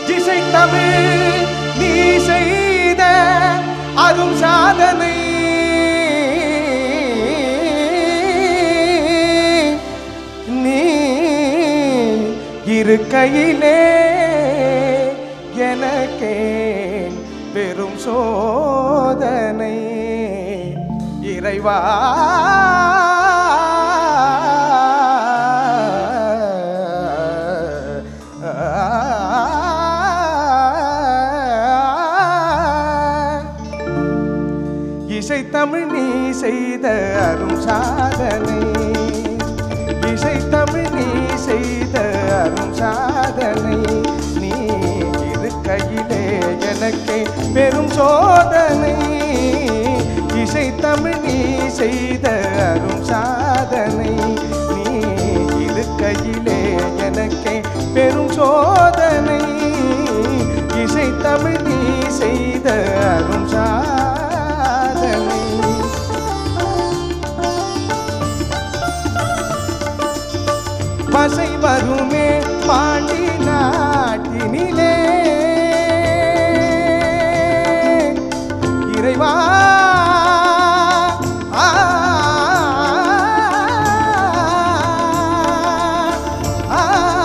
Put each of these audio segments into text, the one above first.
இசை தமிழ் நீ செய்த அரும் சாதனை நீ இருக்கையிலே எனக்கே பெரும் சோதனை இறைவா இசை தமிழ் நீ செய்த அரும் சாதனை இசை தமிழ் நீ செய்த அரும் சாதனை நீ இருக்கையிலே எனக்கே பெரும் சோதனை இசை தமிழ் நீ செய்த அரும் சாதனை நீ இருக்கையிலே எனக்கே பெரும் சோதனை இசை தமிழ் நீ செய்த அரும் சாதனை பசை வருமே பாண்டி நாட்டினிலே இறைவா ஆ, ஆ,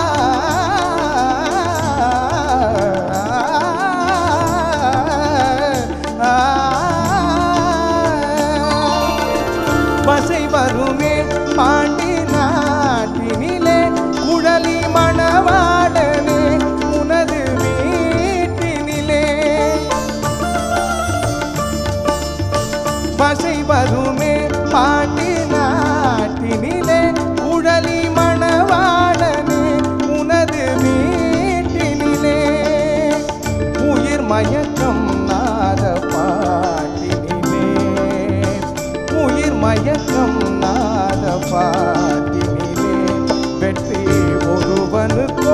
பசை வருமே பாண்டி நாட்டினிலே குழலி மணவாடனே உனது வீட்டினிலே பசை வருமே பாண்டி நாட்டினிலே குழலி மணவாளனே உனது வீட்டினிலே உயிர் மயக்கம் நாத பாட்டினிலே உயிர் மயக்கம் நாத பாட்டினிலே வெற்றி ஒருவனுக்கோ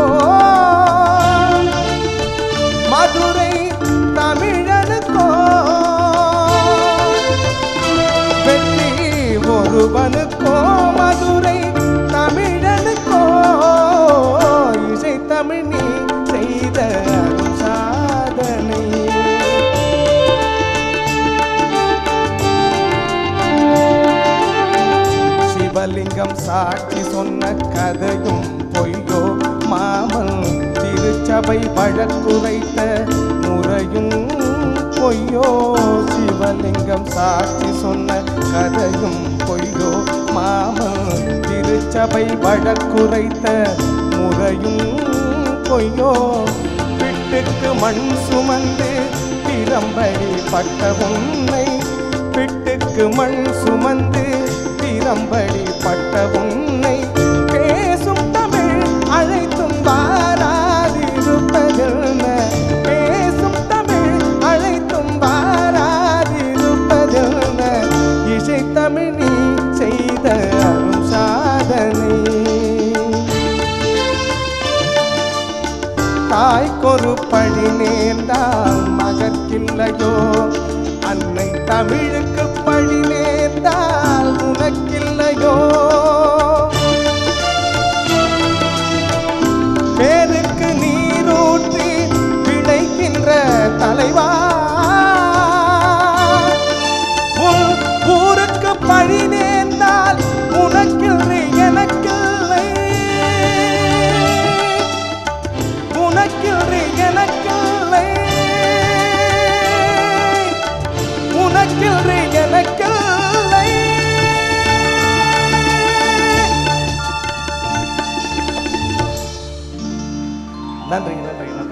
மதுரை தமிழனுக்கோ வெற்றி ஒருவனுக்கோ மதுரை தமிழனுக்கோ இசை தமிழ் நீ செய்த அரும் சாதனை சிவலிங்கம் சாட்சி சொன்ன கதையும் பொய்யோ மாமன் திருச்சபை வழக்குரைத்த முறையும் பொய்யோ சிவலிங்கம் சாட்சி சொன்ன கதையும் பொய்யோ மாமன் திருச்சபை வழக்குரைத்த முறையும் பொய்யோ பிட்டுக்கு மண் சுமந்து திறம்படி பட்ட உன்னை பிட்டுக்கு மண் சுமந்து திறம்படி பட்ட உன்னை பேசும் தமிழ் அழைத்தும் வாராதிருப்பதென்ன பேசும் தமிழ் அழைத்தும் வாராதிருப்பதென்ன இசை தமிழ் நீ செய்த அரும் சாதனை தாய்க்கொரு படி நேர்ந்தால் மகற்கில்லையோ அன்னை தமிழுக்கு படி நேர்ந்தால் உனக்கில்லையோ பேருக்கு நீரூற்றி பிழைக்கின்ற தலைவா உன் ஊருக்கு பழி நேர்ந்தால் உனக்கில்லை எனக்கில்லை உனக்கில்லை எனக்கில்லை உனக்கில்லை எனக்கில்லை நன்றி நன்றி நன்றி